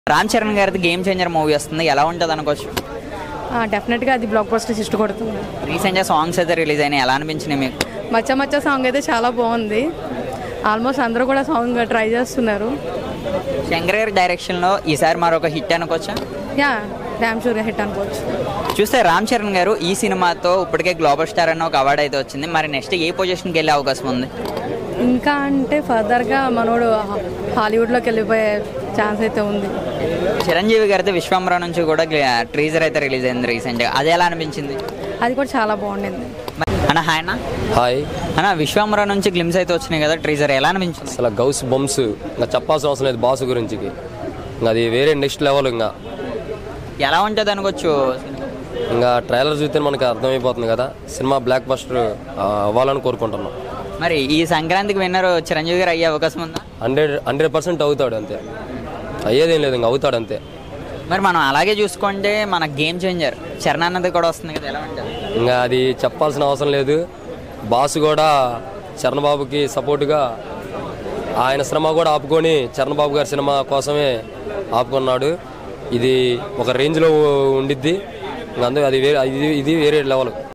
రామ్ చరణ్ గారిది game changer movie వస్తుంది ఎలా ఉంటుంది అనుకోవచ్చు డెఫినెట్గా అది బ్లాక్ బస్టర్ ఇష్ట కొడుతుంది రీసెంట్గా సాంగ్స్ అయితే రిలీజ్ అయినాయి ఎలా అనిపించినాయి మీకు మచ్చ మచ్చ సాంగ్ అయితే చాలా బాగుంది ఆల్మోస్ట్ అందరూ కూడా సాంగ్ ట్రై చేస్తున్నారు శంకర్ గారి డైరెక్షన్లో ఈసారి మరొక హిట్ అనుకోవచ్చా యా డ్యామ్ షూర్గా హిట్ అనుకోవచ్చు చూస్తే రామ్ చరణ్ గారు ఈ సినిమాతో ఇప్పటికే గ్లోబల్ స్టార్ అన్న ఒక అవార్డు అయితే వచ్చింది మరి నెక్స్ట్ ఏ పొజిషన్కి వెళ్ళే అవకాశం ఉంది ఇంకా అంటే ఫర్దర్గా మనోడు హాలీవుడ్లోకి వెళ్ళిపోయే ఛాన్స్ అయితే ఉంది చిరంజీవి గారితో విశ్వంబర నుంచి కూడా ట్రీజర్ అయితే రిలీజ్ అయింది రీసెంట్గా అది ఎలా అనిపించింది అది కూడా చాలా బాగుండింది మరి- అన్న హాయ్ అన్న హాయ్ అన్న విశ్వంబర నుంచి గ్లిమ్స్ అయితే వచ్చినాయి కదా ట్రీజర్ ఎలా అనిపించింది అసలు గౌస్ బంప్స్ ఇంకా చెప్పాల్సిన అవసరం లేదు బాస్ గురించికి ఇంకా అది వేరే నెక్స్ట్ లెవెల్ ఇంకా ఎలా ఉంటుంది అనుకోవచ్చు ఇంకా ట్రైలర్ చూస్తే మనకి అర్థమైపోతుంది కదా సినిమా బ్లాక్ బస్టర్ అవ్వాలని కోరుకుంటున్నాం మరి ఈ సంక్రాంతికి విన్నర్ చిరంజీవి గారు అయ్యే అవకాశం ఉందా హండ్రెడ్ హండ్రెడ్ పర్సెంట్ అవుతాడు అంతే అయ్యేదేం లేదు ఇంకా అవుతాడు అంతే మరి మనం అలాగే చూసుకుంటే మన గేమ్ చేంజర్ చరణ్ అన్నది కూడా వస్తుంది కదా ఎలా ఉంటుంది ఇంకా అది చెప్పాల్సిన అవసరం లేదు బాస్ కూడా చరణ్ బాబుకి సపోర్ట్గా ఆయన సినిమా కూడా ఆపుకొని చరణ్ బాబు గారి సినిమా కోసమే ఆపుకున్నాడు ఇది ఒక రేంజ్లో ఉండిద్ది ఇంకా అందుకే అది వేరే ఇది ఇది వేరే లెవెల్